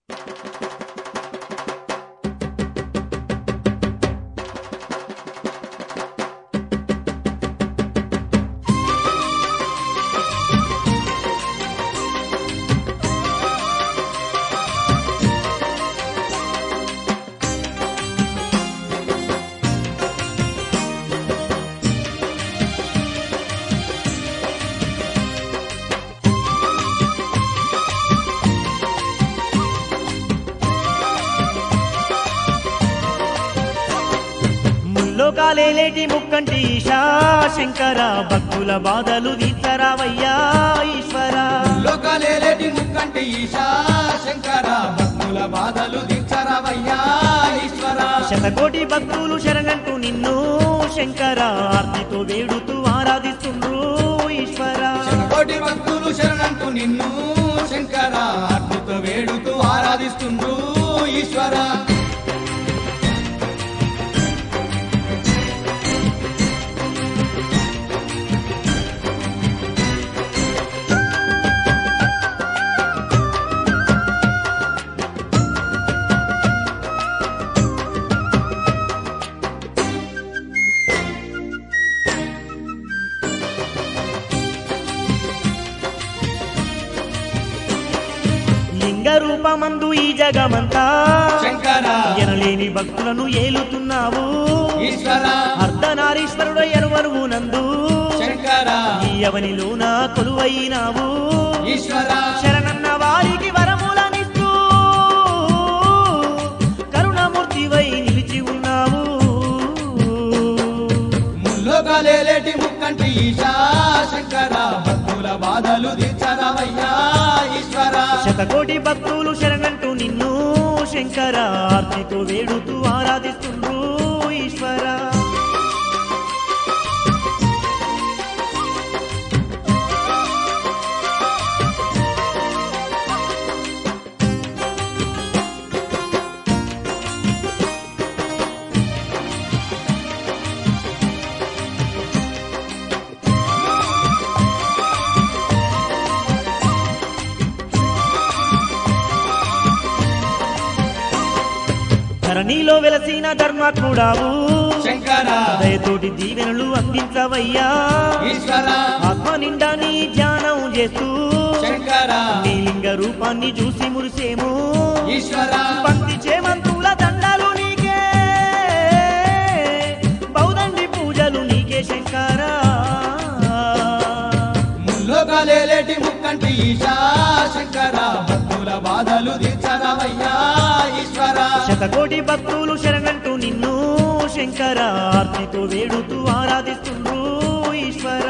ముల్లోకాలేలేటి ముక్కంటి ఈశా శంకర భక్తుల బాధలు తీర్చరావయ్యా ఈశ్వర లోకలేలేటి ముక్కంటి ఈశా శంకర భక్తుల బాధలు దించరవయ్యా ఈశ్వర శతకోటి భక్తులు శరణంటూ నిన్ను శంకర ఆర్తితో వేడుతూ ఆరాధిస్తుండ్రు ఈశ్వర కోటి భక్తులు శరణంటూ నిన్ను శంకర అద్భుత వేడుతూ ఆరాధిస్తుండ్రు ఈశ్వర లింగ రూపమందు ఈ జగమంతా శంకర ఎనలేని భక్తులను ఏలుతున్నావు ఈశ్వర అర్ధనారీశ్వరుడు ఎరువరువు నందు శంకర ఈ అవనిలోన కొలువైనావు ఈశ్వర శరణన్న వారికి వరములనిస్తూ కరుణమూర్తివై నిలిచి ఉన్నావు ముల్లోకలేలేటి ముక్కంటి ఈశా శంకర భక్తుల బాధలు దించరవయ్యా ఈశ్వర శతకోటి భక్తులు శరణంటూ నిన్ను శంకర ఆర్తితో వేడుతూ ఆరాధిస్తుండ్రు ఈశ్వర ధరణిలో వెలసిన ధర్మాత్ముడావు శంకర దయతోటి దీవెనలు అందించవయ్యా ఈశ్వర ఆత్మ నిండా నీ ధ్యానం చేస్తూ శంకర నీ లింగ రూపాన్ని చూసి మురిసేము ఈశ్వర పంక్తి చేమంతుల దండాలు నీకే బౌదండి పూజలు నీకే శంకర ముల్లోకలేలేటి ముక్కంటి ఈశా శంకర భక్తుల బాధలు దించరవయ్యా ఈశ్వర శతకోటి భక్తులు శరణంటూ నిన్ను శంకర ఆర్తితో వేడుతూ ఆరాధిస్తుండ్రు ఈశ్వర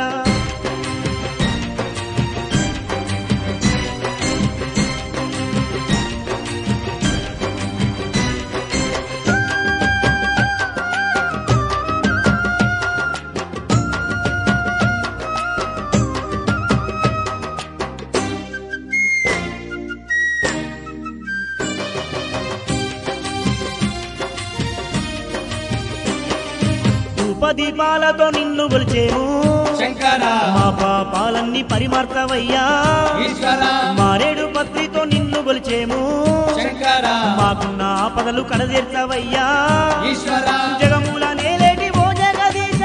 ధూపదీపాలతో నిన్ను గొలిచేము శంకర మా పాపాలన్నీ పరిమార్తవయ్యా ఈశ్వర మారేడు పత్రితో నిన్ను గొలిచేము శంకర మాకున్న ఆపదలు కడదీర్చవయ్యా ఈశ్వర జగముల నేలేటి ఓ జగదీశ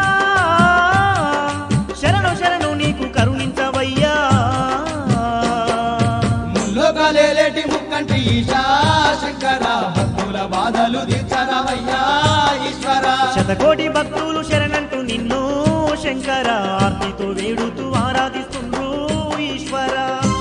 శరణు శరణు నీకు కరుణించవయ్యా ముల్లోకలేలేటి ముక్కంటి ఈశా శంకర భక్తుల బాధలు దించరవయ్యా ఈశ్వర శతకోటి భక్తులు శరణంటూ నిన్ను శంకర ఆర్తితో వేడుతూ ఆరాధిస్తుండ్రు ఈశ్వర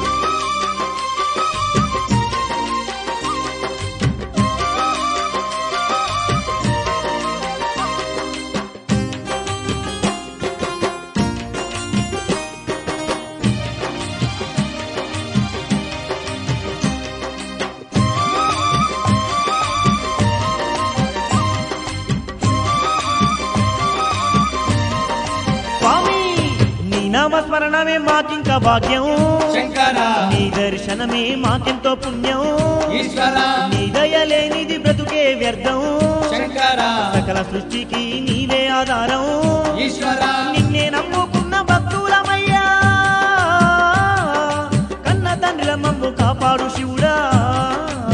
స్వామి నీ నామస్మరణమే మాకింక భాగ్యం శంకర నీ దర్శనమే మాకెంతో పుణ్యం ఈశ్వర నీ దయలేనిది బ్రతుకే వ్యర్థం శంకర సకల సృష్టికి నీవే ఆధారం ఈశ్వర నిన్నే నమ్ముకున్న భక్తులమయ్యా కన్న తండ్రిల మమ్ము కాపాడు శివుడా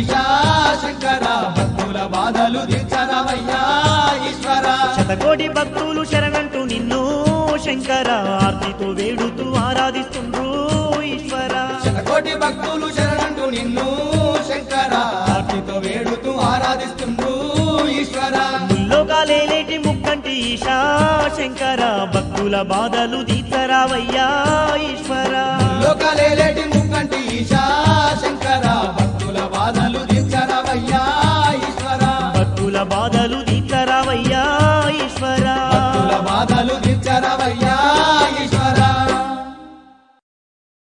ఈశా శంకర భక్తుల బాధలు తీర్చరవయ్యా ఈశ్వర శతకోటి భక్తులు శరణంటూ నిన్ను శంకర ఆర్తితో వేడుతూ ఆరాధిస్తుండ్రు ఈశ్వర శతకోటి భక్తులు శరణంటూ నిన్ను శంకర ఆర్తితో వేడుతూ ఆరాధిస్తుండ్రు ఈశ్వర ముల్లోకాలేటి ముక్కంటి ఈశా శంకర భక్తుల బాధలు తీర్చరావయ్యా ఈశ్వర లోకలేలేటి ముక్కంటి ఈశా శంకర భక్తుల